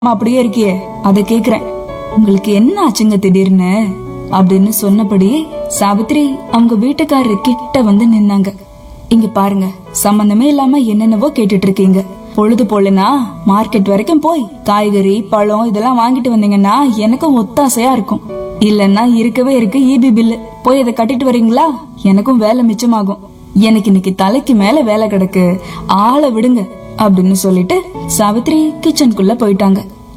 அப்படியே இருக்கியே அத கேக்குறேன் உங்களுக்கு என்ன ஆச்சுங்க திடீர்னு அப்படின்னு சொன்னபடியே சாவித்ரி அவங்க வீட்டுக்காரரு கிட்ட வந்து நின்னாங்க இங்க பாருங்க சம்பந்தமே இல்லாம என்னென்னவோ கேட்டுட்டு இருக்கீங்க பொழுது போலனா மார்க்கெட் வரைக்கும் போய் காய்கறி பழம் இதெல்லாம் வாங்கிட்டு வந்தீங்கன்னா எனக்கும் ஒத்தாசையா இருக்கும் இல்லன்னா இருக்கவே இருக்கு ஈபி பில்லு போய் இதை கட்டிட்டு வரீங்களா எனக்கும் வேலை மிச்சமாகும் எனக்கு இன்னைக்கு தலைக்கு மேல வேலை கிடக்கு ஆளை விடுங்க அப்படின்னு சொல்லிட்டு சாவித்ரி கிச்சனுக்குள்ள போயிட்டாங்க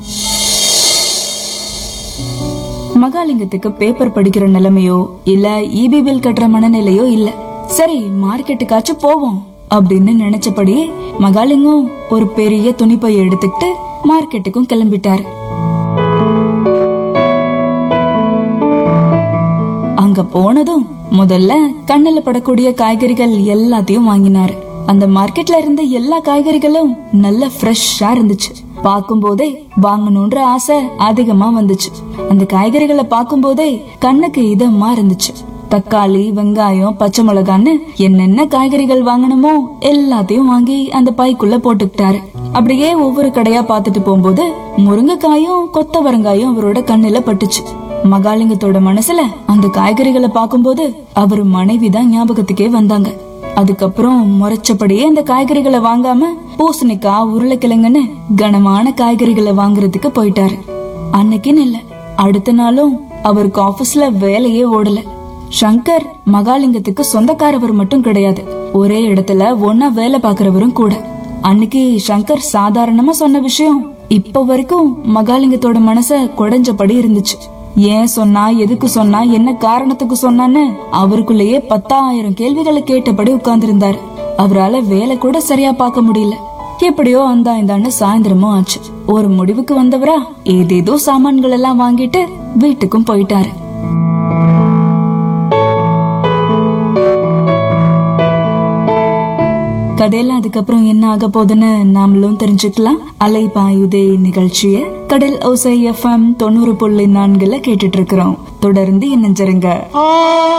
மகாலிங்கத்துக்கு பேப்பர் படிக்கிற நிலைமையோ இல்ல இபி பில் கட்டுற மனநிலையோ இல்ல சரி மார்க்கெட்டுக்காச்சும் போவோம் அப்படின்னு நினைச்சபடியே மகாலிங்கம் ஒரு பெரிய துணிப்பை எடுத்துக்கிட்டு மார்க்கெட்டுக்கும் கிளம்பிட்டாரு அங்க போனதும் முதல்ல கண்ணுல படக்கூடிய காய்கறிகள் எல்லாத்தையும் வாங்கினாரு அந்த மார்க்கெட்ல இருந்த எல்லா காய்கறிகளும் நல்ல ஃப்ரெஷ்ஷா இருந்துச்சு பார்க்கும்போதே வாங்கணும்ன்ற ஆசை அதிகமா வந்துச்சு அந்த காய்கறிகளை பார்க்கும்போதே கண்ணுக்கு இதமா இருந்துச்சு தக்காளி வெங்காயம் பச்சை மிளகான்னு என்னென்ன காய்கறிகள் வாங்கணுமோ எல்லாத்தையும் வாங்கி அந்த பைக்குள்ள போட்டுக்கிட்டாரு அப்படியே ஒவ்வொரு கடையா பார்த்துட்டு போகும்போது முருங்கைக்காயும் கொத்தவரங்காயும் அவரோட கண்ணுல பட்டுச்சு மகாலிங்கத்தோட மனசுல அந்த காய்கறிகளை பார்க்கும்போது அவர் மனைவி தான் ஞாபகத்துக்கே வந்தாங்க அதுக்கப்புறம் முறைச்சபடியே அந்த காய்கறிகளை வாங்காம பூசணிக்காய் உருளைக்கிழங்குன்னு கனமான காய்கறிகளை வாங்குறதுக்கு போயிட்டாரு அன்னைக்குன்னு இல்ல அடுத்த நாளும் அவருக்கு ஆபீஸ்ல வேலையே ஓடல சங்கர் மகாலிங்கத்துக்கு சொந்தக்காரவர் மட்டும் கிடையாது ஒரே இடத்துல ஒன்னா வேலை பாக்குறவரும் கூட அன்னைக்கு சங்கர் சாதாரணமா சொன்ன விஷயம் இப்ப வரைக்கும் மகாலிங்கத்தோட மனச குடைஞ்சபடி இருந்துச்சு ஏன் சொன்னா எதுக்கு சொன்னா என்ன காரணத்துக்கு சொன்னான்னு அவருக்குள்ளேயே பத்தாயிரம் கேள்விகளை கேட்டபடி உட்கார்ந்திருந்தாரு அவரால வேலை கூட சரியா பார்க்க முடியல எப்படியோ அந்த இந்தாண்டு சாயந்தரமும் ஆச்சு ஒரு முடிவுக்கு வந்தவரா ஏதேதோ சாமான்கள் எல்லாம் வாங்கிட்டு வீட்டுக்கும் போயிட்டாரு கதையில அதுக்கப்புறம் என்ன ஆக போகுதுன்னு நாமளும் தெரிஞ்சுக்கலாம் அலை பாயுதே நிகழ்ச்சிய கடல் ஓசை எஃப்எம் தொண்ணூறு புள்ளி நான்குல கேட்டுட்டு இருக்கிறோம் தொடர்ந்து இணைஞ்சிருங்க